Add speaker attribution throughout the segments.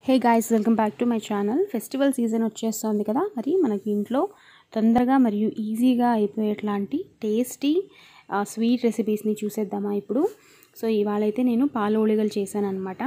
Speaker 1: hey guys welcome back to my channel festival season వచ్చేస్తుంది కదా మరి మనకి ఇంట్లో తొందరగా మరియు ఈజీగా అయిపోయేట్లాంటి టేస్టీ స్వీట్ రెసిపీస్ని చూసేద్దామా ఇప్పుడు సో ఇవాళ అయితే నేను పాలు ఓళిగలు చేశాను అనమాట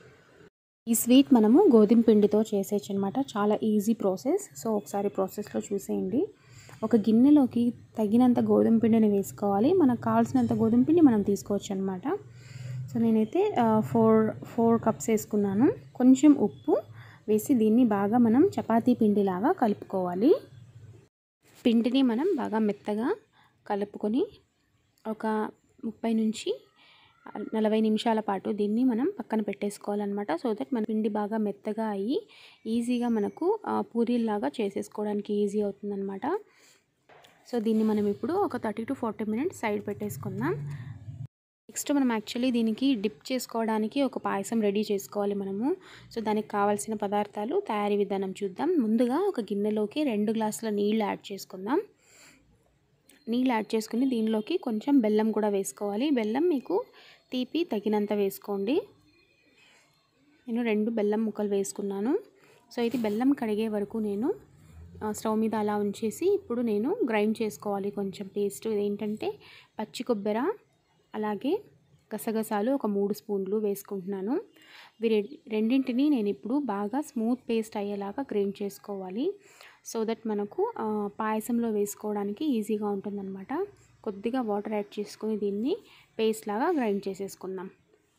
Speaker 1: ఈ స్వీట్ మనము గోధుమ పిండితో చేసేయచ్చు అనమాట చాలా ఈజీ ప్రాసెస్ సో ఒకసారి ప్రాసెస్లో చూసేయండి ఒక గిన్నెలోకి తగినంత గోధుమ పిండిని వేసుకోవాలి మనకు కావాల్సినంత గోధుమ పిండి మనం తీసుకోవచ్చు అనమాట సో నేనైతే ఫోర్ ఫోర్ కప్స్ వేసుకున్నాను కొంచెం ఉప్పు వేసి దీన్ని బాగా మనం చపాతీ పిండిలాగా కలుపుకోవాలి పిండిని మనం బాగా మెత్తగా కలుపుకొని ఒక ముప్పై నుంచి నలభై నిమిషాల పాటు దీన్ని మనం పక్కన పెట్టేసుకోవాలన్నమాట సో దట్ మన పిండి బాగా మెత్తగా అయ్యి ఈజీగా మనకు పూరీలాగా చేసేసుకోవడానికి ఈజీ అవుతుందన్నమాట సో దీన్ని మనం ఇప్పుడు ఒక thirty to forty minutes side పెట్టేసుకుందాం నెక్స్ట్ మనం యాక్చువల్లీ దీనికి డిప్ చేసుకోవడానికి ఒక పాయసం రెడీ చేసుకోవాలి మనము సో దానికి కావాల్సిన పదార్థాలు తయారీ విధానం చూద్దాం ముందుగా ఒక గిన్నెలోకి రెండు గ్లాసుల నీళ్ళు యాడ్ చేసుకుందాం నీళ్ళు యాడ్ చేసుకుని దీనిలోకి కొంచెం బెల్లం కూడా వేసుకోవాలి బెల్లం మీకు తీపి తగినంత వేసుకోండి నేను రెండు బెల్లం ముక్కలు వేసుకున్నాను సో ఇది బెల్లం కడిగే వరకు నేను స్టవ్ మీద అలా ఉంచేసి ఇప్పుడు నేను గ్రైండ్ చేసుకోవాలి కొంచెం పేస్ట్ ఏంటంటే పచ్చి కొబ్బరి అలాగే గసగసాలు ఒక మూడు స్పూన్లు వేసుకుంటున్నాను ఇవి రెండింటిని నేను ఇప్పుడు బాగా స్మూత్ పేస్ట్ అయ్యేలాగా గ్రైండ్ చేసుకోవాలి సో దట్ మనకు పాయసంలో వేసుకోవడానికి ఈజీగా ఉంటుందన్నమాట కొద్దిగా వాటర్ యాడ్ చేసుకొని దీన్ని పేస్ట్ లాగా గ్రైండ్ చేసేసుకుందాం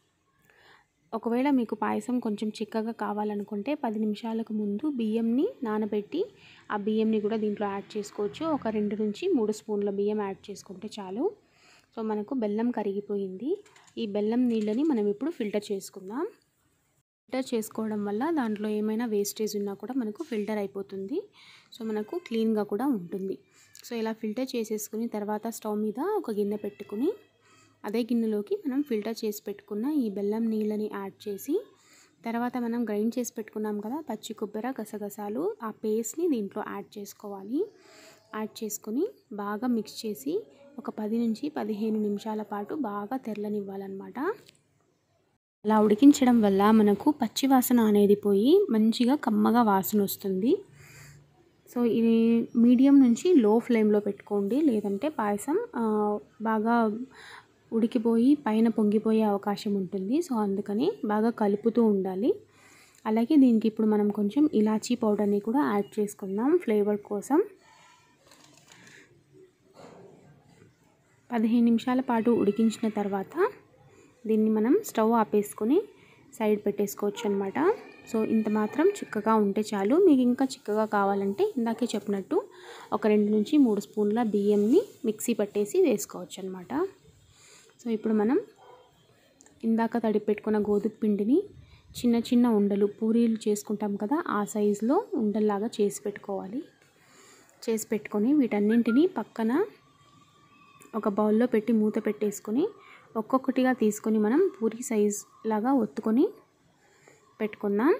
Speaker 1: ఒకవేళ మీకు పాయసం కొంచెం చిక్కగా కావాలనుకుంటే పది నిమిషాలకు ముందు బియ్యంని నానబెట్టి ఆ బియ్యంని కూడా దీంట్లో యాడ్ చేసుకోవచ్చు ఒక రెండు నుంచి మూడు స్పూన్ల బియ్యం యాడ్ చేసుకుంటే చాలు సో మనకు బెల్లం కరిగిపోయింది ఈ బెల్లం నీళ్ళని మనం ఇప్పుడు ఫిల్టర్ చేసుకుందాం ఫిల్టర్ చేసుకోవడం వల్ల దాంట్లో ఏమైనా వేస్టేజ్ ఉన్నా కూడా మనకు ఫిల్టర్ అయిపోతుంది సో మనకు క్లీన్గా కూడా ఉంటుంది సో ఇలా ఫిల్టర్ చేసేసుకుని తర్వాత స్టవ్ మీద ఒక గిన్నె పెట్టుకుని అదే గిన్నెలోకి మనం ఫిల్టర్ చేసి పెట్టుకున్న ఈ బెల్లం నీళ్ళని యాడ్ చేసి తర్వాత మనం గ్రైండ్ చేసి పెట్టుకున్నాం కదా పచ్చి కొబ్బరి గసగసాలు ఆ పేస్ట్ని దీంట్లో యాడ్ చేసుకోవాలి యాడ్ చేసుకొని బాగా మిక్స్ చేసి ఒక పది నుంచి పదిహేను నిమిషాల పాటు బాగా తెరలనివ్వాలన్నమాట అలా ఉడికించడం వల్ల మనకు పచ్చి వాసన అనేది పోయి మంచిగా కమ్మగా వాసన వస్తుంది సో ఇది మీడియం నుంచి లో ఫ్లేమ్లో పెట్టుకోండి లేదంటే పాయసం బాగా ఉడికిపోయి పైన పొంగిపోయే అవకాశం ఉంటుంది సో అందుకని బాగా కలుపుతూ ఉండాలి అలాగే దీనికి ఇప్పుడు మనం కొంచెం ఇలాచీ పౌడర్ని కూడా యాడ్ చేసుకుందాం ఫ్లేవర్ కోసం పదిహేను నిమిషాల పాటు ఉడికించిన తర్వాత దీన్ని మనం స్టవ్ ఆపేసుకొని సైడ్ పెట్టేసుకోవచ్చు అనమాట సో ఇంత మాత్రం చిక్కగా ఉంటే చాలు మీకు ఇంకా చిక్కగా కావాలంటే ఇందాకే చెప్పినట్టు ఒక రెండు నుంచి మూడు స్పూన్ల బియ్యంని మిక్సీ పట్టేసి వేసుకోవచ్చు అనమాట సో ఇప్పుడు మనం ఇందాక తడి పెట్టుకున్న గోధుమ పిండిని చిన్న చిన్న ఉండలు పూరీలు చేసుకుంటాం కదా ఆ సైజులో ఉండల్లాగా చేసి పెట్టుకోవాలి చేసి పెట్టుకొని వీటన్నింటినీ పక్కన ఒక బౌల్లో పెట్టి మూత పెట్టేసుకొని ఒక్కొక్కటిగా తీసుకొని మనం పూరి సైజ్ లాగా ఒత్తుకొని పెట్టుకుందాం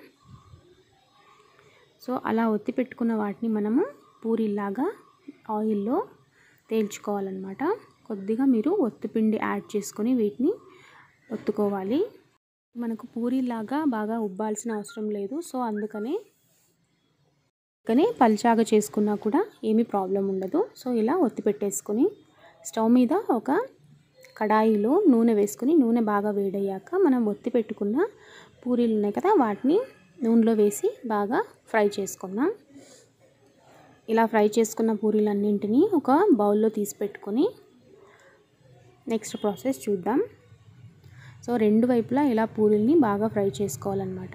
Speaker 1: సో అలా ఒత్తి పెట్టుకున్న వాటిని మనము పూరిలాగా ఆయిల్లో తేల్చుకోవాలన్నమాట కొద్దిగా మీరు ఒత్తిపిండి యాడ్ చేసుకొని వీటిని ఒత్తుకోవాలి మనకు పూరిలాగా బాగా ఉబ్బాల్సిన అవసరం లేదు సో అందుకనే అందుకనే పల్చాగా చేసుకున్నా కూడా ఏమీ ప్రాబ్లం ఉండదు సో ఇలా ఒత్తి పెట్టేసుకొని స్టవ్ మీద ఒక కడాయిలో నూనె వేసుకుని నూనె బాగా వేడయ్యాక మనం ఒత్తి పెట్టుకున్న పూరీలు ఉన్నాయి కదా వాటిని నూనెలో వేసి బాగా ఫ్రై చేసుకుందాం ఇలా ఫ్రై చేసుకున్న పూరీలన్నింటినీ ఒక బౌల్లో తీసి పెట్టుకొని నెక్స్ట్ ప్రాసెస్ చూద్దాం సో రెండు వైపులా ఇలా పూరీల్ని బాగా ఫ్రై చేసుకోవాలన్నమాట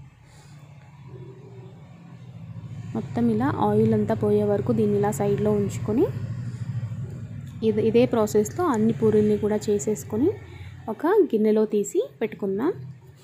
Speaker 1: మొత్తం ఇలా ఆయిల్ అంతా పోయే వరకు దీన్ని ఇలా సైడ్లో ఉంచుకొని ఇది ఇదే ప్రాసెస్లో అన్ని పూరీల్ని కూడా చేసేసుకొని ఒక గిన్నెలో తీసి పెట్టుకుందాం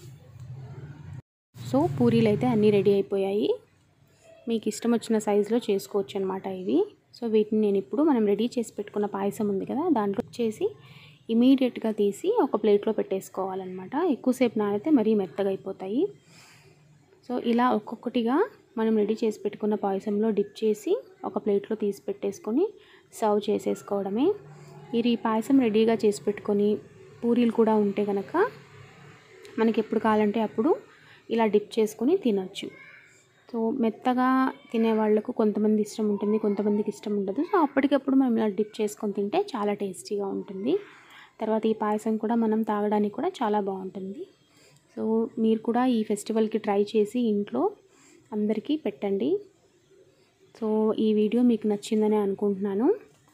Speaker 1: సో పూరీలు అయితే అన్నీ రెడీ అయిపోయాయి మీకు ఇష్టం వచ్చిన సైజులో చేసుకోవచ్చు అనమాట ఇవి సో వీటిని నేను ఇప్పుడు మనం రెడీ చేసి పెట్టుకున్న పాయసం ఉంది కదా దాంట్లో చేసి ఇమీడియట్గా తీసి ఒక ప్లేట్లో పెట్టేసుకోవాలన్నమాట ఎక్కువసేపు నానితే మరీ మెత్తగా అయిపోతాయి సో ఇలా ఒక్కొక్కటిగా మనం రెడీ చేసి పెట్టుకున్న పాయసంలో డిప్ చేసి ఒక ప్లేట్లో తీసి పెట్టేసుకొని సర్వ్ చేసేసుకోవడమే ఇది పాయసం రెడీగా చేసి పెట్టుకొని పూరీలు కూడా ఉంటే కనుక మనకి ఎప్పుడు కావాలంటే అప్పుడు ఇలా డిప్ చేసుకొని తినొచ్చు సో మెత్తగా తినే వాళ్ళకు కొంతమంది ఇష్టం ఉంటుంది కొంతమందికి ఇష్టం ఉండదు సో అప్పటికప్పుడు మనం ఇలా డిప్ చేసుకొని తింటే చాలా టేస్టీగా ఉంటుంది తర్వాత ఈ పాయసం కూడా మనం తాగడానికి కూడా చాలా బాగుంటుంది సో మీరు కూడా ఈ ఫెస్టివల్కి ట్రై చేసి ఇంట్లో అందరికీ పెట్టండి సో ఈ వీడియో మీకు నచ్చిందని అనుకుంటున్నాను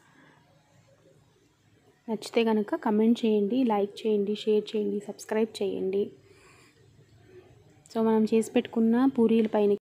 Speaker 1: నచ్చితే కనుక కమెంట్ చేయండి లైక్ చేయండి షేర్ చేయండి సబ్స్క్రైబ్ చేయండి సో మనం చేసి పెట్టుకున్న పూరీల పైన